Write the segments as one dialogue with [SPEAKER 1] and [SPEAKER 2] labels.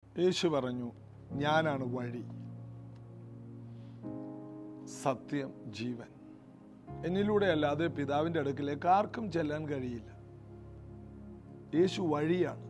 [SPEAKER 1] യേശു പറഞ്ഞു ഞാനാണ് വഴി സത്യം ജീവൻ എന്നിലൂടെ അല്ലാതെ പിതാവിൻ്റെ അടുക്കിലേക്ക് ആർക്കും ചെല്ലാൻ കഴിയില്ല യേശു വഴിയാണ്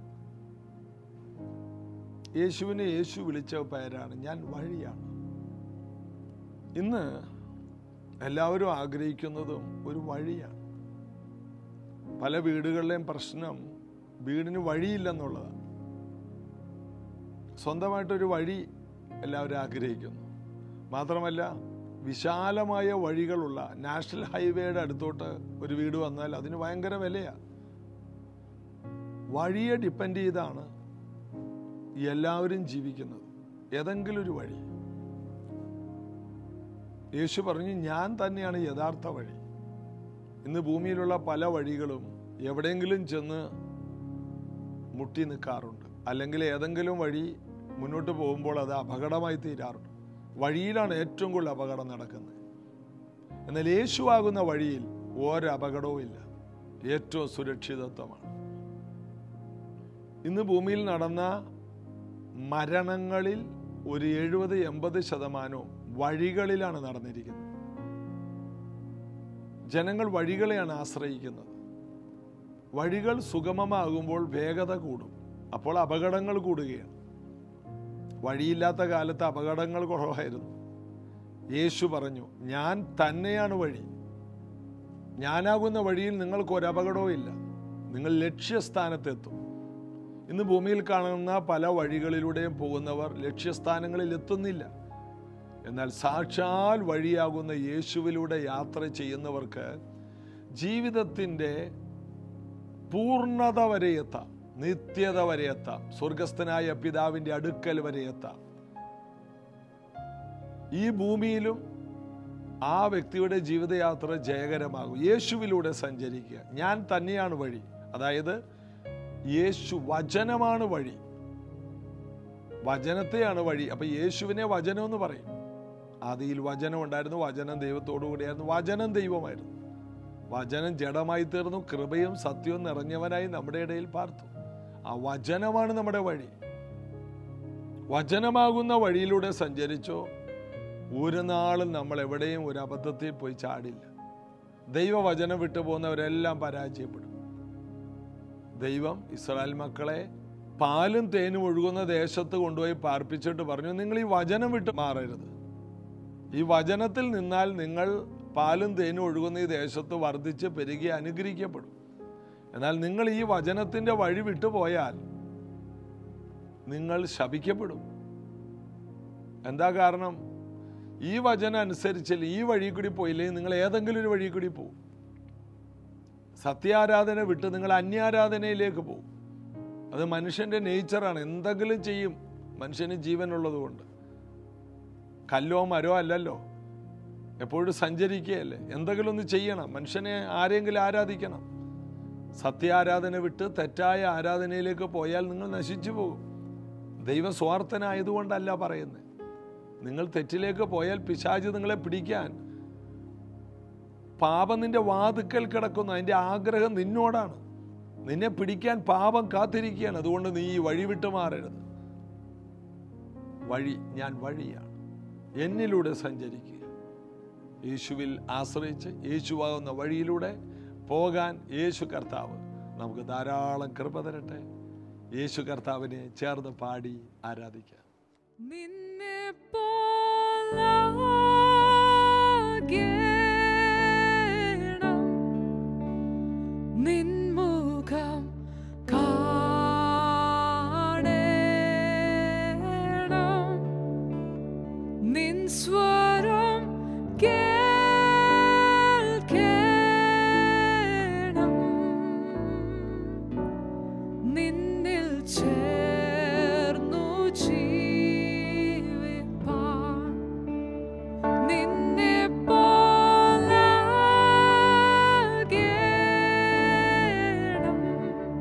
[SPEAKER 1] യേശുവിനെ യേശു വിളിച്ച പേരാണ് ഞാൻ വഴിയാണ് ഇന്ന് എല്ലാവരും ആഗ്രഹിക്കുന്നതും ഒരു വഴിയാണ് പല വീടുകളിലെയും പ്രശ്നം വീടിന് വഴിയില്ലെന്നുള്ളതാണ് സ്വന്തമായിട്ടൊരു വഴി എല്ലാവരും ആഗ്രഹിക്കുന്നു മാത്രമല്ല വിശാലമായ വഴികളുള്ള നാഷണൽ ഹൈവേയുടെ അടുത്തോട്ട് ഒരു വീട് വന്നാൽ അതിന് ഭയങ്കര വിലയാണ് വഴിയെ ഡിപ്പെൻഡ് ചെയ്താണ് എല്ലാവരും ജീവിക്കുന്നത് ഏതെങ്കിലും ഒരു വഴി യേശു പറഞ്ഞു ഞാൻ തന്നെയാണ് യഥാർത്ഥ വഴി ഇന്ന് ഭൂമിയിലുള്ള പല വഴികളും എവിടെയെങ്കിലും ചെന്ന് മുട്ടി നിൽക്കാറുണ്ട് അല്ലെങ്കിൽ ഏതെങ്കിലും വഴി മുന്നോട്ട് പോകുമ്പോൾ അത് അപകടമായി തീരാറുണ്ട് വഴിയിലാണ് ഏറ്റവും കൂടുതൽ അപകടം നടക്കുന്നത് എന്നാൽ യേശുവാകുന്ന വഴിയിൽ ഒരു അപകടവും ഇല്ല ഏറ്റവും സുരക്ഷിതത്വമാണ് ഇന്ന് ഭൂമിയിൽ നടന്ന മരണങ്ങളിൽ ഒരു എഴുപത് എൺപത് ശതമാനവും വഴികളിലാണ് നടന്നിരിക്കുന്നത് ജനങ്ങൾ വഴികളെയാണ് ആശ്രയിക്കുന്നത് വഴികൾ സുഗമമാകുമ്പോൾ വേഗത കൂടും അപ്പോൾ അപകടങ്ങൾ കൂടുകയാണ് വഴിയില്ലാത്ത കാലത്ത് അപകടങ്ങൾ കുറവായിരുന്നു യേശു പറഞ്ഞു ഞാൻ തന്നെയാണ് വഴി ഞാനാകുന്ന വഴിയിൽ നിങ്ങൾക്ക് ഒരു അപകടവും ഇല്ല നിങ്ങൾ ലക്ഷ്യസ്ഥാനത്തെത്തും ഇന്ന് ഭൂമിയിൽ കാണുന്ന പല വഴികളിലൂടെയും പോകുന്നവർ ലക്ഷ്യസ്ഥാനങ്ങളിൽ എത്തുന്നില്ല എന്നാൽ സാക്ഷാൽ വഴിയാകുന്ന യേശുവിലൂടെ യാത്ര ചെയ്യുന്നവർക്ക് ജീവിതത്തിൻ്റെ പൂർണ്ണത വരെ എത്താം നിത്യത വരെ എത്താം സ്വർഗസ്ഥനായ പിതാവിൻ്റെ അടുക്കൽ വരെ എത്താം ഈ ഭൂമിയിലും ആ വ്യക്തിയുടെ ജീവിതയാത്ര ജയകരമാകും യേശുവിലൂടെ സഞ്ചരിക്കുക ഞാൻ തന്നെയാണ് വഴി അതായത് യേശു വചനമാണ് വഴി വചനത്തെയാണ് വഴി അപ്പൊ യേശുവിനെ വചനം എന്ന് പറയും ആദിയിൽ വചനം ഉണ്ടായിരുന്നു വചനം ദൈവത്തോടു കൂടിയായിരുന്നു വചനം ദൈവമായിരുന്നു വചനം ജഡമായി തീർന്നു കൃപയും സത്യവും നിറഞ്ഞവനായി നമ്മുടെ ഇടയിൽ പാർത്തു ആ വചനമാണ് നമ്മുടെ വഴി വചനമാകുന്ന വഴിയിലൂടെ സഞ്ചരിച്ചോ ഒരു നാളും നമ്മൾ എവിടെയും ഒരു അബദ്ധത്തിൽ പോയി ചാടില്ല ദൈവവചനം വിട്ടു പോകുന്നവരെല്ലാം പരാജയപ്പെടും ദൈവം ഇസ്രായേൽ മക്കളെ പാലും തേനും ഒഴുകുന്ന ദേശത്ത് കൊണ്ടുപോയി പാർപ്പിച്ചിട്ട് പറഞ്ഞു നിങ്ങൾ ഈ വചനം വിട്ട് മാറരുത് ഈ വചനത്തിൽ നിന്നാൽ നിങ്ങൾ പാലും തേനും ഒഴുകുന്ന ഈ ദേശത്ത് വർദ്ധിച്ച് പെരുകി അനുഗ്രഹിക്കപ്പെടും എന്നാൽ നിങ്ങൾ ഈ വചനത്തിന്റെ വഴി വിട്ടുപോയാൽ നിങ്ങൾ ശപിക്കപ്പെടും എന്താ കാരണം ഈ വചനം അനുസരിച്ചില്ല ഈ വഴി കൂടി പോയില്ലെങ്കിൽ നിങ്ങൾ ഏതെങ്കിലും ഒരു വഴി കൂടി പോകും സത്യാരാധന വിട്ട് നിങ്ങൾ അന്യാരാധനയിലേക്ക് പോകും അത് മനുഷ്യന്റെ നേച്ചറാണ് എന്തെങ്കിലും ചെയ്യും മനുഷ്യന് ജീവനുള്ളത് കൊണ്ട് കല്ലോ മരോ അല്ലല്ലോ എപ്പോഴും സഞ്ചരിക്കുകയല്ലേ എന്തെങ്കിലും ഒന്ന് ചെയ്യണം മനുഷ്യനെ ആരെങ്കിലും ആരാധിക്കണം സത്യാരാധന വിട്ട് തെറ്റായ ആരാധനയിലേക്ക് പോയാൽ നിങ്ങൾ നശിച്ചു പോകും ദൈവം സ്വാർത്ഥനായതുകൊണ്ടല്ല പറയുന്നത് നിങ്ങൾ തെറ്റിലേക്ക് പോയാൽ പിശാച് നിങ്ങളെ പിടിക്കാൻ പാപം നിന്റെ വാതുക്കൽ കിടക്കുന്നു അതിൻ്റെ ആഗ്രഹം നിന്നോടാണ് നിന്നെ പിടിക്കാൻ പാപം കാത്തിരിക്കുകയാണ് അതുകൊണ്ട് നീ ഈ വഴി വിട്ടു മാറരുത് വഴി ഞാൻ വഴിയാണ് എന്നിലൂടെ സഞ്ചരിക്കുക യേശുവിൽ ആശ്രയിച്ച് യേശുവാകുന്ന വഴിയിലൂടെ പോകാൻ യേശു കർത്താവ് നമുക്ക് ധാരാളം കൃപ തരട്ടെ യേശു കർത്താവിനെ ചേർന്ന് പാടി ആരാധിക്കാം
[SPEAKER 2] നിന്നെ പോലാകേണം നിൻമുഖം കാണേണം നിൻ സ്വരം കേൾക്കേണം നിന്നിൽ ചേർന്നു ജീവിപ്പാൻ നിന്നെ പോലാകേണം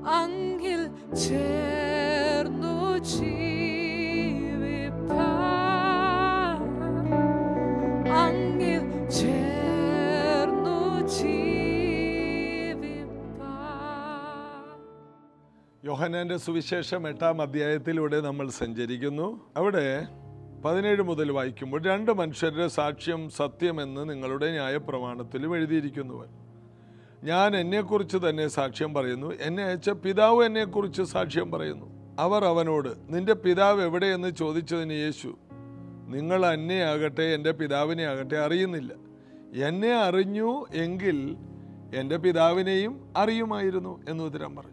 [SPEAKER 2] അങ്ങിൽ ചേർന്നു ജീവിപ്പാൻ അങ്ങിൽ ചേർന്നു ജീവിപ്പാൻ
[SPEAKER 1] യോഹനാന്റെ സുവിശേഷം എട്ടാം അധ്യായത്തിലൂടെ നമ്മൾ സഞ്ചരിക്കുന്നു അവിടെ പതിനേഴ് മുതൽ വായിക്കുമ്പോൾ രണ്ട് മനുഷ്യരുടെ സാക്ഷ്യം സത്യമെന്ന് നിങ്ങളുടെ ന്യായപ്രമാണത്തിലും എഴുതിയിരിക്കുന്നുവൻ ഞാൻ എന്നെക്കുറിച്ച് തന്നെ സാക്ഷ്യം പറയുന്നു എന്നെ അയച്ച പിതാവ് എന്നെക്കുറിച്ച് സാക്ഷ്യം പറയുന്നു അവർ അവനോട് നിന്റെ പിതാവ് എവിടെയെന്ന് ചോദിച്ചതിന് യേശു നിങ്ങൾ എന്നെ ആകട്ടെ എൻ്റെ പിതാവിനെ ആകട്ടെ അറിയുന്നില്ല എന്നെ അറിഞ്ഞു എങ്കിൽ എൻ്റെ പിതാവിനെയും അറിയുമായിരുന്നു എന്ന് ഉത്തരം പറഞ്ഞു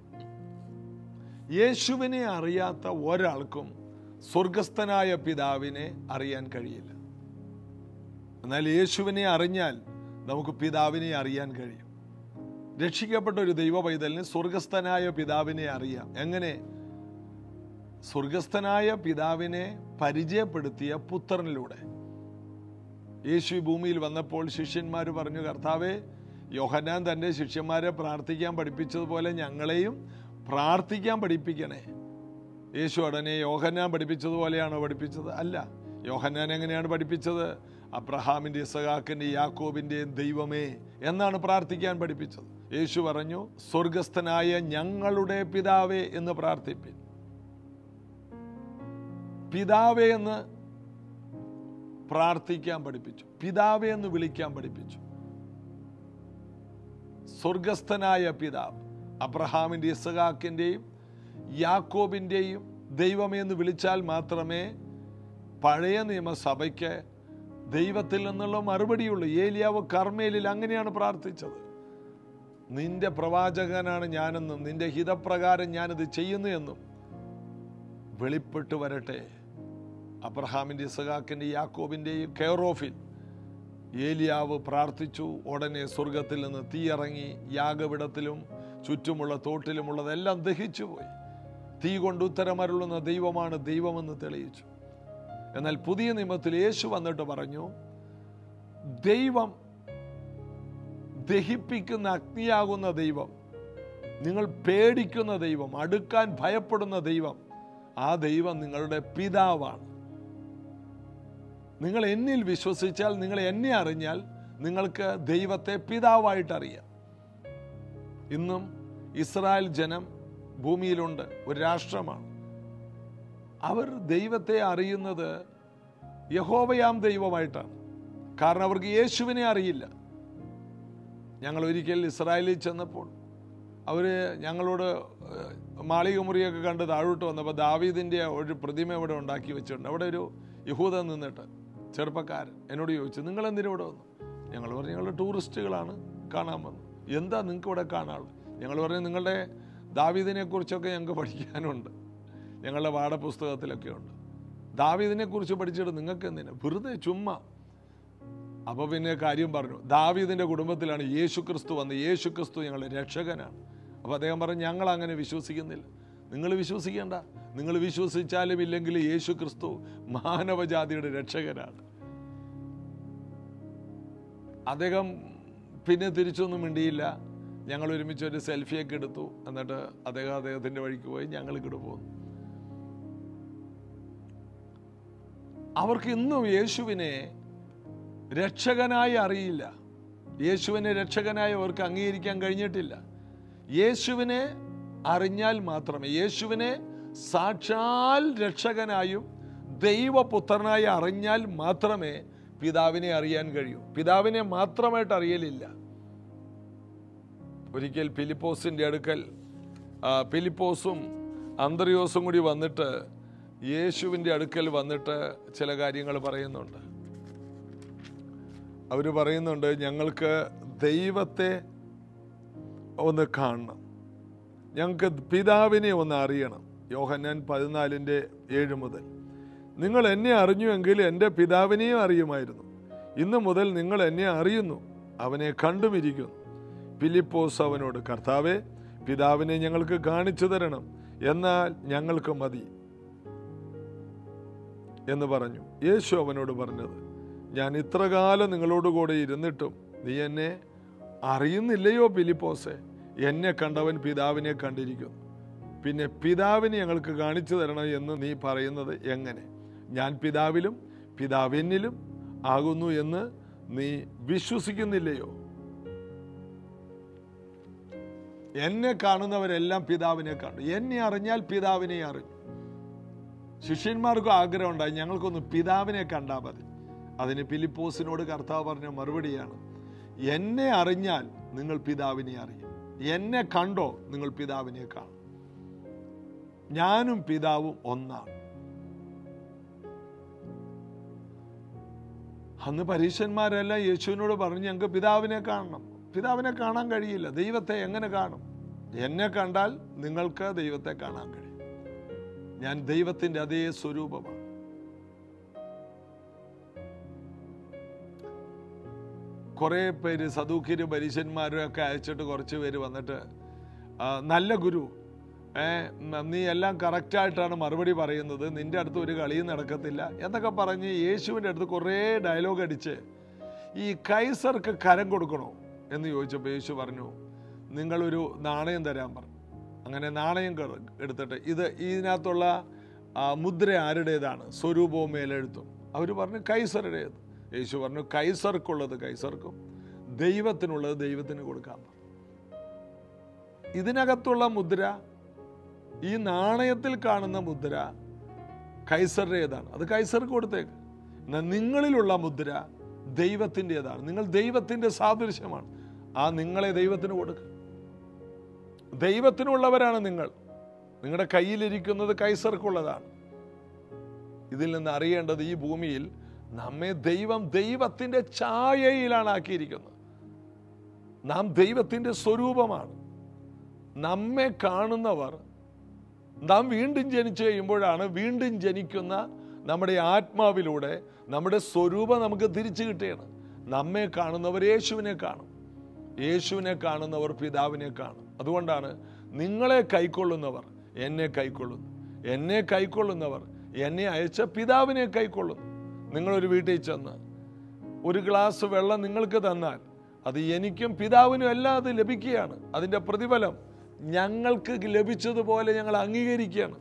[SPEAKER 1] യേശുവിനെ അറിയാത്ത ഒരാൾക്കും സ്വർഗസ്ഥനായ പിതാവിനെ അറിയാൻ കഴിയില്ല എന്നാൽ യേശുവിനെ അറിഞ്ഞാൽ നമുക്ക് പിതാവിനെ അറിയാൻ കഴിയും രക്ഷിക്കപ്പെട്ട ഒരു ദൈവ പൈതലിന് സ്വർഗസ്ഥനായ പിതാവിനെ അറിയാം എങ്ങനെ സ്വർഗസ്ഥനായ പിതാവിനെ പരിചയപ്പെടുത്തിയ പുത്രനിലൂടെ യേശു ഈ ഭൂമിയിൽ വന്നപ്പോൾ ശിഷ്യന്മാർ പറഞ്ഞു കർത്താവെ യോഹന്നാൻ തൻ്റെ ശിഷ്യന്മാരെ പ്രാർത്ഥിക്കാൻ പഠിപ്പിച്ചതുപോലെ ഞങ്ങളെയും പ്രാർത്ഥിക്കാൻ പഠിപ്പിക്കണേ യേശു ഉടനെ യോഹന്നാൻ പഠിപ്പിച്ചതുപോലെയാണോ പഠിപ്പിച്ചത് അല്ല യോഹന്നാൻ എങ്ങനെയാണ് പഠിപ്പിച്ചത് അബ്രഹാമിൻ്റെ ഇസഹാക്കിൻ്റെ യാക്കോബിൻ്റെയും ദൈവമേ എന്നാണ് പ്രാർത്ഥിക്കാൻ പഠിപ്പിച്ചത് യേശു പറഞ്ഞു സ്വർഗസ്ഥനായ ഞങ്ങളുടെ പിതാവേ എന്ന് പ്രാർത്ഥിപ്പിൻ പിതാവേ എന്ന് പ്രാർത്ഥിക്കാൻ പഠിപ്പിച്ചു പിതാവേ എന്ന് വിളിക്കാൻ പഠിപ്പിച്ചു സ്വർഗസ്ഥനായ പിതാവ് അബ്രഹാമിൻ്റെ ഇസഹാക്കിൻ്റെയും യാക്കോബിൻ്റെയും ദൈവമേ എന്ന് വിളിച്ചാൽ മാത്രമേ പഴയ നിയമസഭയ്ക്ക് ദൈവത്തിൽ നിന്നുള്ള മറുപടിയുള്ളൂ ഏലിയാവ് കർമ്മേലിൽ അങ്ങനെയാണ് പ്രാർത്ഥിച്ചത് നിന്റെ പ്രവാചകനാണ് ഞാനെന്നും നിന്റെ ഹിതപ്രകാരം ഞാനിത് ചെയ്യുന്നു എന്നും വെളിപ്പെട്ട് വരട്ടെ അബ്രഹാമിൻ്റെ ഇസഹാക്കിൻ്റെ യാക്കോബിൻ്റെയും കെയറോഫിൽ ഏലിയാവ് പ്രാർത്ഥിച്ചു ഉടനെ സ്വർഗത്തിൽ നിന്ന് തീയിറങ്ങി യാഗവിടത്തിലും ചുറ്റുമുള്ള തോട്ടിലുമുള്ളതെല്ലാം ദഹിച്ചുപോയി തീ കൊണ്ട് ഉത്തരമരുളുന്ന ദൈവമാണ് ദൈവമെന്ന് തെളിയിച്ചു എന്നാൽ പുതിയ നിയമത്തിൽ യേശു വന്നിട്ട് പറഞ്ഞു ദൈവം ദഹിപ്പിക്കുന്ന അഗ്നിയാകുന്ന ദൈവം നിങ്ങൾ പേടിക്കുന്ന ദൈവം അടുക്കാൻ ഭയപ്പെടുന്ന ദൈവം ആ ദൈവം നിങ്ങളുടെ പിതാവാണ് നിങ്ങൾ എന്നിൽ വിശ്വസിച്ചാൽ നിങ്ങൾ എന്നെ അറിഞ്ഞാൽ നിങ്ങൾക്ക് ദൈവത്തെ പിതാവായിട്ട് അറിയാം ഇന്നും ഇസ്രായേൽ ജനം ഭൂമിയിലുണ്ട് ഒരു രാഷ്ട്രമാണ് അവർ ദൈവത്തെ അറിയുന്നത് യഹോവയാം ദൈവമായിട്ടാണ് കാരണം അവർക്ക് യേശുവിനെ അറിയില്ല ഞങ്ങൾ ഒരിക്കൽ ഇസ്രായേലിൽ ചെന്നപ്പോൾ അവർ ഞങ്ങളോട് ഏഹ്, മാളിക മുറിയൊക്കെ കണ്ട് താഴോട്ട് വന്നപ്പോൾ ദാവീദിൻ്റെ ഒരു പ്രതിമ ഇവിടെ ഉണ്ടാക്കി വെച്ചിട്ടുണ്ട് അവിടെ ഒരു യഹൂദ നിന്നിട്ട് ചെറുപ്പക്കാരൻ എന്നോട് ചോദിച്ചു നിങ്ങൾ എന്തിനാ ഇവിടെ വന്നു ഞങ്ങൾ പറഞ്ഞു ഞങ്ങൾ ടൂറിസ്റ്റുകളാണ് കാണാൻ വന്നു എന്താ നിങ്ങൾക്ക് ഇവിടെ കാണാനുള്ളത് ഞങ്ങൾ പറഞ്ഞു നിങ്ങളുടെ ദാവീദിനെ കുറിച്ചൊക്കെ ഞങ്ങൾക്ക് പഠിക്കാനുണ്ട് ഞങ്ങളുടെ പാഠപുസ്തകത്തിലൊക്കെ ഉണ്ട് ദാവീദിനെ കുറിച്ച് പഠിച്ചിട്ട് നിങ്ങൾക്ക് എന്തിനാ വെറുതെ ചുമ്മാ അപ്പൊ പിന്നെ കാര്യം പറഞ്ഞു ദാവീദിന്റെ കുടുംബത്തിലാണ് യേശു ക്രിസ്തു വന്ന് യേശു ക്രിസ്തു ഞങ്ങളുടെ രക്ഷകനാണ് അപ്പൊ അദ്ദേഹം പറഞ്ഞു ഞങ്ങൾ അങ്ങനെ വിശ്വസിക്കുന്നില്ല നിങ്ങൾ വിശ്വസിക്കേണ്ട നിങ്ങൾ വിശ്വസിച്ചാലും ഇല്ലെങ്കിൽ യേശു ക്രിസ്തു മാനവജാതിയുടെ രക്ഷകനാണ് അദ്ദേഹം പിന്നെ തിരിച്ചൊന്നും മിണ്ടിയില്ല ഞങ്ങൾ ഒരുമിച്ച് ഒരു സെൽഫിയൊക്കെ എടുത്തു എന്നിട്ട് അദ്ദേഹം അദ്ദേഹത്തിന്റെ വഴിക്ക് പോയി ഞങ്ങൾ ഇങ്ങോട്ട് പോന്നു അവർക്ക് ഇന്നും യേശുവിനെ രക്ഷകനായി അറിയില്ല യേശുവിനെ രക്ഷകനായി അവർക്ക് അംഗീകരിക്കാൻ കഴിഞ്ഞിട്ടില്ല യേശുവിനെ അറിഞ്ഞാൽ മാത്രമേ യേശുവിനെ സാക്ഷാൽ രക്ഷകനായും ദൈവപുത്രനായി അറിഞ്ഞാൽ മാത്രമേ പിതാവിനെ അറിയാൻ കഴിയൂ പിതാവിനെ മാത്രമായിട്ട് അറിയലില്ല ഒരിക്കൽ ഫിലിപ്പോസിന്റെ അടുക്കൽ ആ, ഫിലിപ്പോസും അന്ത്രയോസും കൂടി വന്നിട്ട് യേശുവിൻ്റെ അടുക്കൽ വന്നിട്ട് ചില കാര്യങ്ങൾ പറയുന്നുണ്ട് അവർ പറയുന്നുണ്ട് ഞങ്ങൾക്ക് ദൈവത്തെ ഒന്ന് കാണണം ഞങ്ങൾക്ക് പിതാവിനെ ഒന്ന് അറിയണം യോഹന്നാൻ പതിനാലിൻ്റെ ഏഴ് മുതൽ നിങ്ങൾ എന്നെ അറിഞ്ഞുവെങ്കിൽ എൻ്റെ പിതാവിനെയും അറിയുമായിരുന്നു ഇന്നു മുതൽ നിങ്ങൾ എന്നെ അറിയുന്നു അവനെ കണ്ടുമിരിക്കുന്നു ഫിലിപ്പോസ് അവനോട് കർത്താവെ പിതാവിനെ ഞങ്ങൾക്ക് കാണിച്ചു തരണം എന്നാൽ ഞങ്ങൾക്ക് മതി എന്ന് പറഞ്ഞു യേശു അവനോട് പറഞ്ഞത് ഞാൻ ഇത്രകാലം നിങ്ങളോട് കൂടെ ഇരുന്നിട്ടും നീ എന്നെ അറിയുന്നില്ലയോ ഫിലിപ്പോസെ എന്നെ കണ്ടവൻ പിതാവിനെ കണ്ടിരിക്കുന്നു പിന്നെ പിതാവിനെ ഞങ്ങൾക്ക് കാണിച്ചു തരണം എന്ന് നീ പറയുന്നത് എങ്ങനെ ഞാൻ പിതാവിലും പിതാവ് എന്നിലും ആകുന്നു എന്ന് നീ വിശ്വസിക്കുന്നില്ലയോ എന്നെ കാണുന്നവരെല്ലാം പിതാവിനെ കണ്ടു എന്നെ അറിഞ്ഞാൽ പിതാവിനെ അറിഞ്ഞു ശിഷ്യന്മാർക്കും ആഗ്രഹം ഉണ്ടായി ഞങ്ങൾക്കൊന്ന് പിതാവിനെ കണ്ടാൽ മതി അതിന് ഫിലിപ്പോസിനോട് കർത്താവ് പറഞ്ഞ മറുപടിയാണ് എന്നെ അറിഞ്ഞാൽ നിങ്ങൾ പിതാവിനെ അറിയും എന്നെ കണ്ടോ നിങ്ങൾ പിതാവിനെ കാണും ഞാനും പിതാവും ഒന്നാണ് അന്ന് പരീക്ഷന്മാരെല്ലാം യേശുവിനോട് പറഞ്ഞു ഞങ്ങൾക്ക് പിതാവിനെ കാണണം പിതാവിനെ കാണാൻ കഴിയില്ല ദൈവത്തെ എങ്ങനെ കാണും എന്നെ കണ്ടാൽ നിങ്ങൾക്ക് ദൈവത്തെ കാണാൻ കഴിയും ഞാൻ ദൈവത്തിന്റെ അതേ സ്വരൂപമാണ് കുറേ പേര് സദൂഖ്യരും പരീശന്മാരും ഒക്കെ അയച്ചിട്ട് കുറച്ച് പേര് വന്നിട്ട് ആ, നല്ല ഗുരു ഏ ന- നീ എല്ലാം കറക്റ്റായിട്ടാണ് മറുപടി പറയുന്നത് നിന്റെ അടുത്ത് ഒരു കളിയും നടക്കത്തില്ല എന്നൊക്കെ പറഞ്ഞ് യേശുവിൻ്റെ അടുത്ത് കുറേ ഡയലോഗ് അടിച്ച് ഈ കൈസർക്ക് കരം കൊടുക്കണോ എന്ന് ചോദിച്ചപ്പോൾ യേശു പറഞ്ഞു നിങ്ങളൊരു നാണയം തരാൻ പറഞ്ഞു അങ്ങനെ നാണയം കെറ- എടുത്തിട്ട് ഇത് ഇതിനകത്തുള്ള ആ, മുദ്ര ആരുടേതാണ് സ്വരൂപവും മേലെഴുത്തും അവർ പറഞ്ഞു കൈസറുടേത് യേശു പറഞ്ഞു കൈസർക്കുള്ളത് കൈസർക്കും ദൈവത്തിനുള്ളത് ദൈവത്തിന് കൊടുക്കാൻ പറഞ്ഞു ഇതിനകത്തുള്ള മുദ്ര ഈ നാണയത്തിൽ കാണുന്ന മുദ്ര കൈസറുടേതാണ് അത് കൈസർക്ക് കൊടുത്തേക്ക് എന്നാൽ നിങ്ങളിലുള്ള മുദ്ര ദൈവത്തിൻ്റെതാണ് നിങ്ങൾ ദൈവത്തിൻ്റെ സാദൃശ്യമാണ് ആ നിങ്ങളെ ദൈവത്തിന് കൊടുക്കുക ദൈവത്തിനുള്ളവരാണ് നിങ്ങൾ നിങ്ങളുടെ കയ്യിലിരിക്കുന്നത് കൈസർക്കുള്ളതാണ് ഇതിൽ നിന്ന് അറിയേണ്ടത് ഈ ഭൂമിയിൽ നമ്മെ ദൈവം ദൈവത്തിൻ്റെ ഛായയിലാണ് ആക്കിയിരിക്കുന്നത് നാം ദൈവത്തിൻ്റെ സ്വരൂപമാണ് നമ്മെ കാണുന്നവർ നാം വീണ്ടും ജനിച്ചു കഴിയുമ്പോഴാണ് വീണ്ടും ജനിക്കുന്ന നമ്മുടെ ആത്മാവിലൂടെ നമ്മുടെ സ്വരൂപം നമുക്ക് തിരിച്ചു കിട്ടുകയാണ് നമ്മെ കാണുന്നവർ യേശുവിനെ കാണും യേശുവിനെ കാണുന്നവർ പിതാവിനെ കാണും അതുകൊണ്ടാണ് നിങ്ങളെ കൈക്കൊള്ളുന്നവർ എന്നെ കൈക്കൊള്ളുന്നു എന്നെ കൈക്കൊള്ളുന്നവർ എന്നെ അയച്ച പിതാവിനെ കൈക്കൊള്ളുന്നു നിങ്ങളൊരു വീട്ടിൽ ചെന്ന് ഒരു ഗ്ലാസ് വെള്ളം നിങ്ങൾക്ക് തന്നാൽ അത് എനിക്കും പിതാവിനും എല്ലാം അത് ലഭിക്കുകയാണ് അതിൻ്റെ പ്രതിഫലം ഞങ്ങൾക്ക് ലഭിച്ചതുപോലെ ഞങ്ങൾ അംഗീകരിക്കുകയാണ്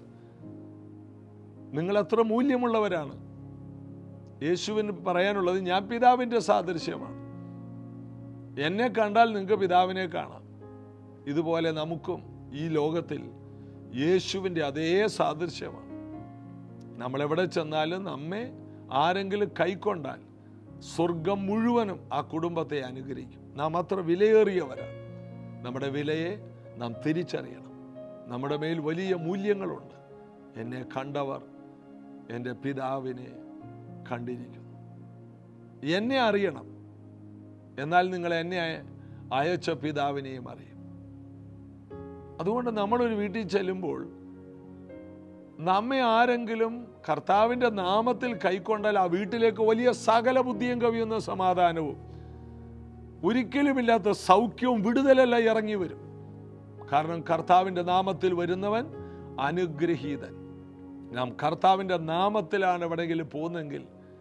[SPEAKER 1] നിങ്ങൾ എത്ര മൂല്യമുള്ളവരാണ് യേശുവിന് പറയാനുള്ളത് ഞാൻ പിതാവിൻ്റെ സാദൃശ്യമാണ് എന്നെ കണ്ടാൽ നിങ്ങൾക്ക് പിതാവിനെ കാണാം ഇതുപോലെ നമുക്കും ഈ ലോകത്തിൽ യേശുവിൻ്റെ അതേ സാദൃശ്യമാണ് നമ്മളെവിടെ ചെന്നാലും നമ്മെ ആരെങ്കിലും കൈക്കൊണ്ടാൽ സ്വർഗം മുഴുവനും ആ കുടുംബത്തെ അനുഗ്രഹിക്കും നാം അത്ര വിലയേറിയവരാണ് നമ്മുടെ വിലയെ നാം തിരിച്ചറിയണം നമ്മുടെ മേൽ വലിയ മൂല്യങ്ങളുണ്ട് എന്നെ കണ്ടവർ എൻ്റെ പിതാവിനെ കണ്ടിരിക്കുന്നു എന്നെ അറിയണം എന്നാൽ നിങ്ങൾ എന്നെ അയച്ച പിതാവിനെയും അറിയും അതുകൊണ്ട് നമ്മളൊരു വീട്ടിൽ ചെല്ലുമ്പോൾ നമ്മെ ആരെങ്കിലും കർത്താവിൻ്റെ നാമത്തിൽ കൈക്കൊണ്ടാൽ ആ വീട്ടിലേക്ക് വലിയ സകല ബുദ്ധിയും കവിയുന്ന സമാധാനവും ഒരിക്കലുമില്ലാത്ത സൗഖ്യവും വിടുതലെല്ലാം ഇറങ്ങി വരും കാരണം കർത്താവിൻ്റെ നാമത്തിൽ വരുന്നവൻ അനുഗ്രഹീതൻ നാം കർത്താവിൻ്റെ നാമത്തിലാണ് എവിടെയെങ്കിലും പോകുന്നതെങ്കിൽ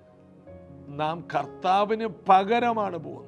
[SPEAKER 1] നാം കർത്താവിന് പകരമാണ് പോകുന്നത്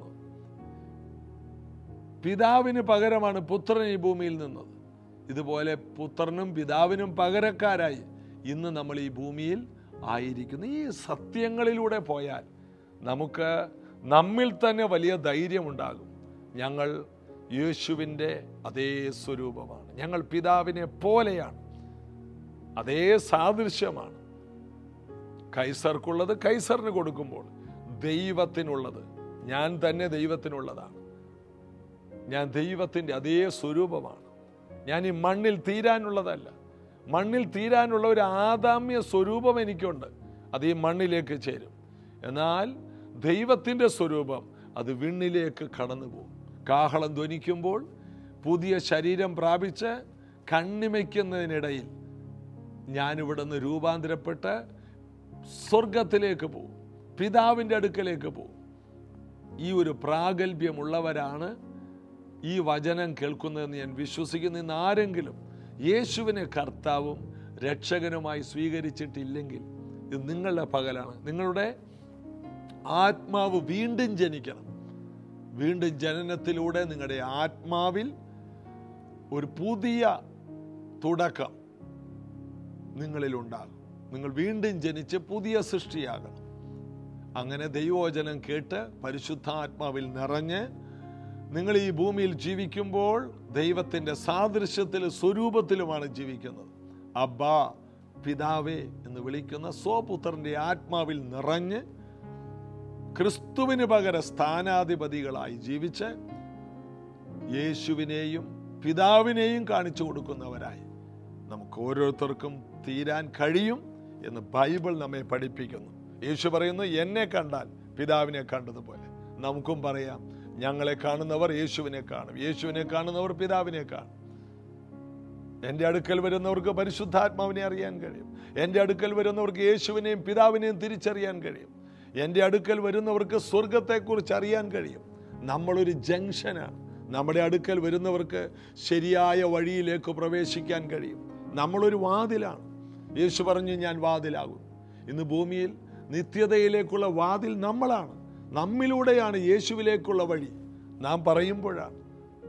[SPEAKER 1] പിതാവിന് പകരമാണ് പുത്രൻ ഈ ഭൂമിയിൽ നിന്നത് ഇതുപോലെ പുത്രനും പിതാവിനും പകരക്കാരായി ഇന്ന് നമ്മൾ ഈ ഭൂമിയിൽ ആയിരിക്കുന്നു ഈ സത്യങ്ങളിലൂടെ പോയാൽ നമുക്ക് നമ്മിൽ തന്നെ വലിയ ധൈര്യമുണ്ടാകും ഞങ്ങൾ യേശുവിൻ്റെ അതേ സ്വരൂപമാണ് ഞങ്ങൾ പിതാവിനെ പോലെയാണ് അതേ സാദൃശ്യമാണ് കൈസർക്കുള്ളത് കൈസറിന് കൊടുക്കുമ്പോൾ ദൈവത്തിനുള്ളത് ഞാൻ തന്നെ ദൈവത്തിനുള്ളതാണ് ഞാൻ ദൈവത്തിൻ്റെ അതേ സ്വരൂപമാണ് ഞാൻ ഈ മണ്ണിൽ തീരാനുള്ളതല്ല മണ്ണിൽ തീരാനുള്ള ഒരു ആദാമ്യ സ്വരൂപം എനിക്കുണ്ട് അത് ഈ മണ്ണിലേക്ക് ചേരും എന്നാൽ ദൈവത്തിൻ്റെ സ്വരൂപം അത് വിണ്ണിലേക്ക് കടന്നു പോകും കാഹളം ധ്വനിക്കുമ്പോൾ പുതിയ ശരീരം പ്രാപിച്ച് കണ്ണിമയ്ക്കുന്നതിനിടയിൽ ഞാനിവിടെ നിന്ന് രൂപാന്തരപ്പെട്ട് സ്വർഗത്തിലേക്ക് പോകും പിതാവിൻ്റെ അടുക്കലേക്ക് പോകും ഈ ഒരു പ്രാഗൽഭ്യമുള്ളവരാണ് ഈ വചനം കേൾക്കുന്നതെന്ന് ഞാൻ വിശ്വസിക്കുന്നു ഇന്ന് ആരെങ്കിലും യേശുവിനെ കർത്താവും രക്ഷകനുമായി സ്വീകരിച്ചിട്ടില്ലെങ്കിൽ ഇത് നിങ്ങളുടെ പകലാണ് നിങ്ങളുടെ ആത്മാവ് വീണ്ടും ജനിക്കണം വീണ്ടും ജനനത്തിലൂടെ നിങ്ങളുടെ ആത്മാവിൽ ഒരു പുതിയ തുടക്കം നിങ്ങളിലുണ്ടാകും നിങ്ങൾ വീണ്ടും ജനിച്ച് പുതിയ സൃഷ്ടിയാകണം അങ്ങനെ ദൈവവചനം കേട്ട് പരിശുദ്ധാത്മാവിൽ നിറഞ്ഞ് നിങ്ങൾ ഈ ഭൂമിയിൽ ജീവിക്കുമ്പോൾ ദൈവത്തിൻ്റെ സാദൃശ്യത്തിലും സ്വരൂപത്തിലുമാണ് ജീവിക്കുന്നത് അബ്ബാ പിതാവേ എന്ന് വിളിക്കുന്ന സ്വപുത്രന്റെ ആത്മാവിൽ നിറഞ്ഞ് ക്രിസ്തുവിന് പകരം സ്ഥാനാധിപതികളായി ജീവിച്ച് യേശുവിനെയും പിതാവിനെയും കാണിച്ചു കൊടുക്കുന്നവരായി നമുക്ക് ഓരോരുത്തർക്കും തീരാൻ കഴിയും എന്ന് ബൈബിൾ നമ്മെ പഠിപ്പിക്കുന്നു യേശു പറയുന്നു എന്നെ കണ്ടാൽ പിതാവിനെ കണ്ടതുപോലെ നമുക്കും പറയാം ഞങ്ങളെ കാണുന്നവർ യേശുവിനെ കാണും യേശുവിനെ കാണുന്നവർ പിതാവിനെ കാണും എൻ്റെ അടുക്കൽ വരുന്നവർക്ക് പരിശുദ്ധാത്മാവിനെ അറിയാൻ കഴിയും എൻ്റെ അടുക്കൽ വരുന്നവർക്ക് യേശുവിനെയും പിതാവിനെയും തിരിച്ചറിയാൻ കഴിയും എൻ്റെ അടുക്കൽ വരുന്നവർക്ക് സ്വർഗത്തെക്കുറിച്ച് അറിയാൻ കഴിയും നമ്മളൊരു ജംഗ്ഷനാണ് നമ്മുടെ അടുക്കൽ വരുന്നവർക്ക് ശരിയായ വഴിയിലേക്ക് പ്രവേശിക്കാൻ കഴിയും നമ്മളൊരു വാതിലാണ് യേശു പറഞ്ഞു ഞാൻ വാതിലാകും ഇന്ന് ഭൂമിയിൽ നിത്യതയിലേക്കുള്ള വാതിൽ നമ്മളാണ് നമ്മിലൂടെയാണ് യേശുവിലേക്കുള്ള വഴി നാം പറയുമ്പോഴാണ്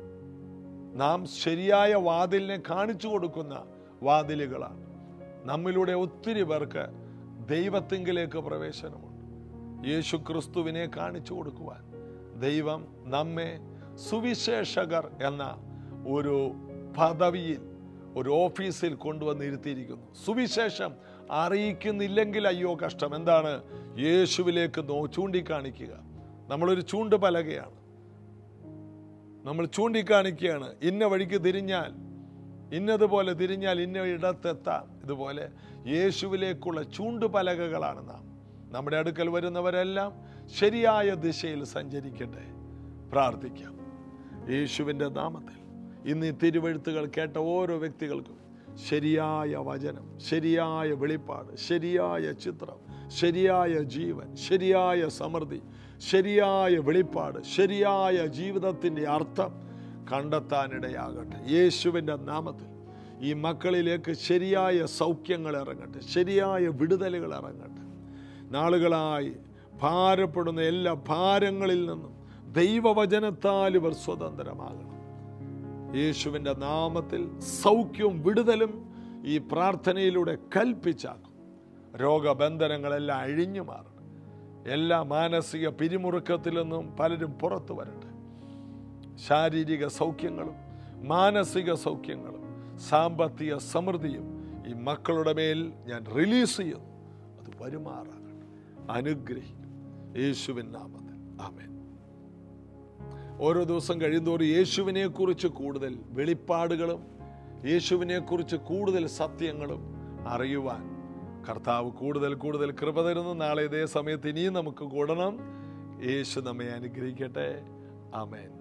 [SPEAKER 1] നാം ശരിയായ വാതിലിനെ കാണിച്ചു കൊടുക്കുന്ന വാതിലുകളാണ് നമ്മിലൂടെ ഒത്തിരി പേർക്ക് ദൈവത്തിങ്കിലേക്ക് പ്രവേശനമുണ്ട് യേശു ക്രിസ്തുവിനെ കാണിച്ചു കൊടുക്കുവാൻ ദൈവം നമ്മെ സുവിശേഷകർ എന്ന ഒരു പദവിയിൽ ഒരു ഓഫീസിൽ കൊണ്ടുവന്നിരുത്തിയിരിക്കുന്നു സുവിശേഷം അറിയിക്കുന്നില്ലെങ്കിൽ അയ്യോ കഷ്ടം എന്താണ് യേശുവിലേക്ക് നോ ചൂണ്ടിക്കാണിക്കുക നമ്മളൊരു ചൂണ്ട് പലകയാണ് നമ്മൾ ചൂണ്ടിക്കാണിക്കുകയാണ് ഇന്ന വഴിക്ക് തിരിഞ്ഞാൽ ഇന്നതുപോലെ തിരിഞ്ഞാൽ ഇന്ന ഇടത്തെത്താം ഇതുപോലെ യേശുവിലേക്കുള്ള ചൂണ്ടുപലകകളാണ് നാം നമ്മുടെ അടുക്കൽ വരുന്നവരെല്ലാം ശരിയായ ദിശയിൽ സഞ്ചരിക്കട്ടെ പ്രാർത്ഥിക്കാം യേശുവിൻ്റെ നാമത്തിൽ ഇന്ന് ഈ തിരുവഴുത്തുകൾ കേട്ട ഓരോ വ്യക്തികൾക്കും ശരിയായ വചനം ശരിയായ വെളിപ്പാട് ശരിയായ ചിത്രം ശരിയായ ജീവൻ ശരിയായ സമൃദ്ധി ശരിയായ വെളിപ്പാട് ശരിയായ ജീവിതത്തിൻ്റെ അർത്ഥം കണ്ടെത്താനിടയാകട്ടെ യേശുവിൻ്റെ നാമത്തിൽ ഈ മക്കളിലേക്ക് ശരിയായ സൗഖ്യങ്ങൾ ഇറങ്ങട്ടെ ശരിയായ വിടുതലുകൾ ഇറങ്ങട്ടെ നാളുകളായി ഭാരപ്പെടുന്ന എല്ലാ ഭാരങ്ങളിൽ നിന്നും ദൈവവചനത്താൽ ഇവർ സ്വതന്ത്രമാകണം യേശുവിൻ്റെ നാമത്തിൽ സൗഖ്യവും വിടുതലും ഈ പ്രാർത്ഥനയിലൂടെ കൽപ്പിച്ചാക്കും രോഗബന്ധനങ്ങളെല്ലാം അഴിഞ്ഞു മാറണം എല്ലാ മാനസിക പിരിമുറുക്കത്തിൽ നിന്നും പലരും പുറത്തു വരട്ടെ ശാരീരിക സൗഖ്യങ്ങളും മാനസിക സൗഖ്യങ്ങളും സാമ്പത്തിക സമൃദ്ധിയും ഈ മക്കളുടെ മേൽ ഞാൻ റിലീസ് ചെയ്യുന്നു അത് വരുമാറാകട്ടെ അനുഗ്രഹിക്കും യേശുവിൻ നാമത്തിൽ ആമേൻ ഓരോ ദിവസം കഴിയുന്തോറും യേശുവിനെ കുറിച്ച് കൂടുതൽ വെളിപ്പാടുകളും യേശുവിനെ കുറിച്ച് കൂടുതൽ സത്യങ്ങളും അറിയുവാൻ കർത്താവ് കൂടുതൽ കൂടുതൽ കൃപ തരുന്നു നാളെ ഇതേ സമയത്ത് ഇനിയും നമുക്ക് കൂടണം യേശു നമ്മെ അനുഗ്രഹിക്കട്ടെ ആമേൻ